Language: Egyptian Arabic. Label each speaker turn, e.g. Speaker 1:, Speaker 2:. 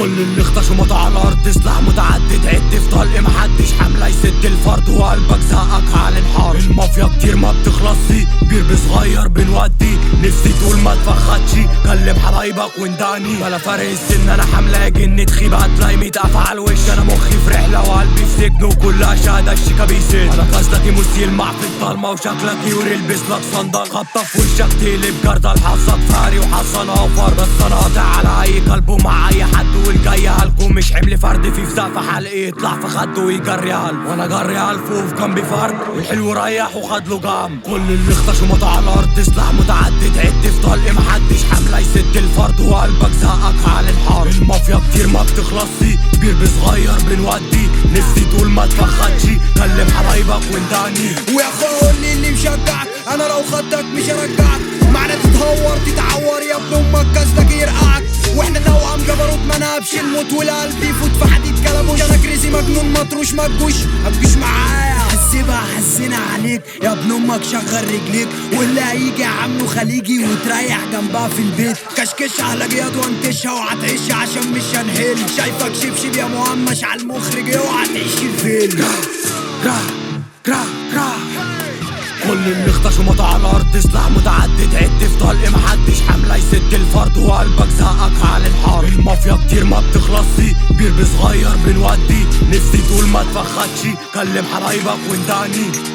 Speaker 1: كل اللي اختشوا مضى على الارض سلاح متعدد عد في طلق محدش حمله يسد الفرد وقلبك زقك على الانحار المافيا كتير ما بتخلصي بير بصغير بنودي نفسي تقول ما تفخدش كلم حبايبك وانداني بلا فرق السن انا حمله جن تخيب هتلاقي ميت قفا على الوش انا مخي في رحله وقلبي في سجن وكلها شهاده الشيكا بيسد انا قصدك يموت يلمع في الضلمه وشكلك يوري البس لك صندل خبطه في وشك تقلب جردل حظك فاري وحظن اوفر بس انا قاطع على اي قلب ومع اي حد والجاي هلكم مش حمل فرد في في سقف حلقي يطلع في خده ويجري هلف وانا جري هلف وفي جنبي فرد والحلو ريح وخد له جنب كل اللي اختشوا مضى على الارض سلاح متعدد عد في طلق محدش حمله يسد الفرد وقلبك زقك على الحار المافيا كتير ما بتخلصي بير بصغير بنودي نفسي تقول ما تفخدش كلم حبايبك وانداني
Speaker 2: ويا اخويا قول لي اللي مشجعك انا لو خدتك مش هرجعك معنى تتهور تتعور يا ابن امك قصدك يرقعك واحنا توأم جبروت ما نهبش الموت والقلب يفوت في حديد كلبوش انا كريزي مجنون مطروش ما تجوش ما تجوش معايا حسبها حسنا عليك يا ابن امك شغل رجليك واللي هيجي عامله خليجي وتريح جنبها في البيت كشكش على جياد وانتشها وهتعيش عشان مش هنهل شايفك شبشب يا مهمش على المخرج اوعى تعيش الفيلم
Speaker 1: كرا كرا كرا كل اللي اختشوا مضى على الارض سلاح متعدد عد في طلق محدش حمله يسد الفرد وقلبك زقك على الحار المافيا كتير ما بتخلصي بير بصغير بنودي نفسي تقول ما تفخدش كلم حبايبك وانداني